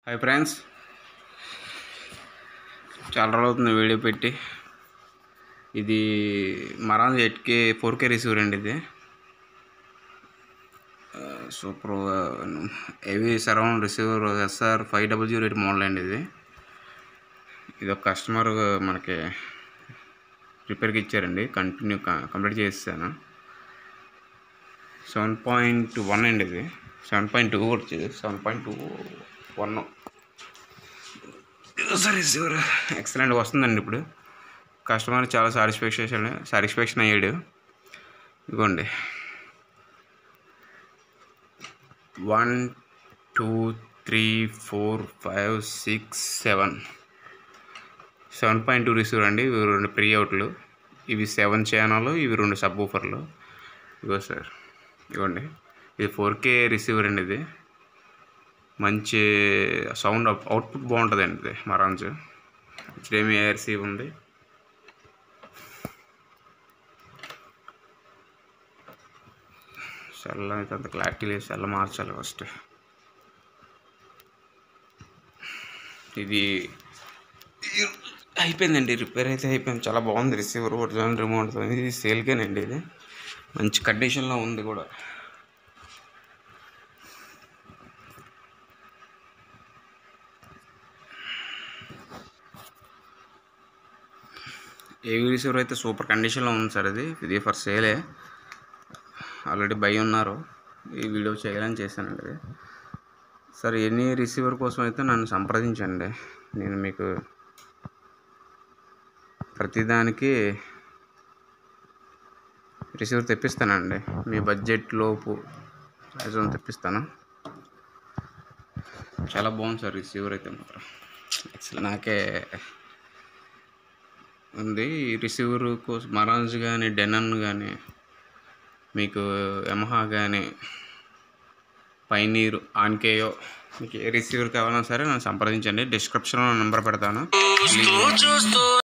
hi friends చాలా రోజులు అవుతుంది వీడియో పెట్టి ఇది Marantz eight K four K receiver అండి ఇది super heavy surround receiver SR five double zero eight model అండి ఇది ఇది ఒక కస్టమర్ మనకి రిపేర్కి ఇచ్చారండి కంటిన్యూ కంప్లీట్ చేస్తాను సెవెన్ పాయింట్ వన్ అండి ఇది సెవెన్ పాయింట్ టూ కూడా వచ్చేది సెవెన్ పాయింట్ టూ వన్ సరే రిసీవర్ ఎక్సలెంట్ వస్తుందండి ఇప్పుడు కస్టమర్ చాలా సాటిస్ఫాక్షన్ సాటిస్ఫాక్షన్ అయ్యాడు ఇదిగోండి one two three four five six seven seven point two receiver అండి ఇవి రెండు ప్రీ అవుట్లు ఇవి సెవెన్ ఛానల్ ఇవి రెండు సబ్ ఊఫర్లు ఇగో సార్ ఇవ్వండి ఇది ఫోర్ కే రిసీవర్ అండి ఇది మంచి సౌండ్ అవుట్పుట్ బాగుంటుందండి ఇది మరాన్స్ హెచ్డిఎంఐ ఏఆర్సీ ఉంది సెల్ అయితే అంత క్లారిటీ లేదు సెల్ మార్చాలి ఫస్ట్ ఇది అయిపోయిందండి రిపేర్ అయితే అయిపోయింది చాలా బాగుంది రిసీవర్ ఒరిజినల్ రిమోట్ ఇది సేల్కేనండి ఇది మంచి కండిషన్లో ఉంది కూడా ఏవి రిసీవర్ అయితే సూపర్ కండిషన్లో ఉంది సార్ ఇది ఇది ఫర్ సేలే ఆల్రెడీ బై ఉన్నారు ఈ వీడియో చేయాలని చేశానండి ఇది సార్ ఎనీ రిసీవర్ కోసం అయితే నన్ను సంప్రదించండి నేను మీకు ప్రతిదానికి రిసీవర్ తెప్పిస్తానండి మీ బడ్జెట్ లోపు మ్యాక్సిమం తెప్పిస్తాను చాలా బాగుంది సార్ రిసీవర్ అయితే మాత్రం యాక్చువల్లీ నాకే ఉంది ఈ రిసీవర్ కోసం మరాన్స్ కానీ డెనన్ కానీ మీకు యమహా కానీ పైనీర్ ఆన్కేయో మీకు ఏ రిసీవర్ కావాలన్నా సరే నన్ను సంప్రదించండి డిస్క్రిప్షన్లో నెంబర్ పెడతాను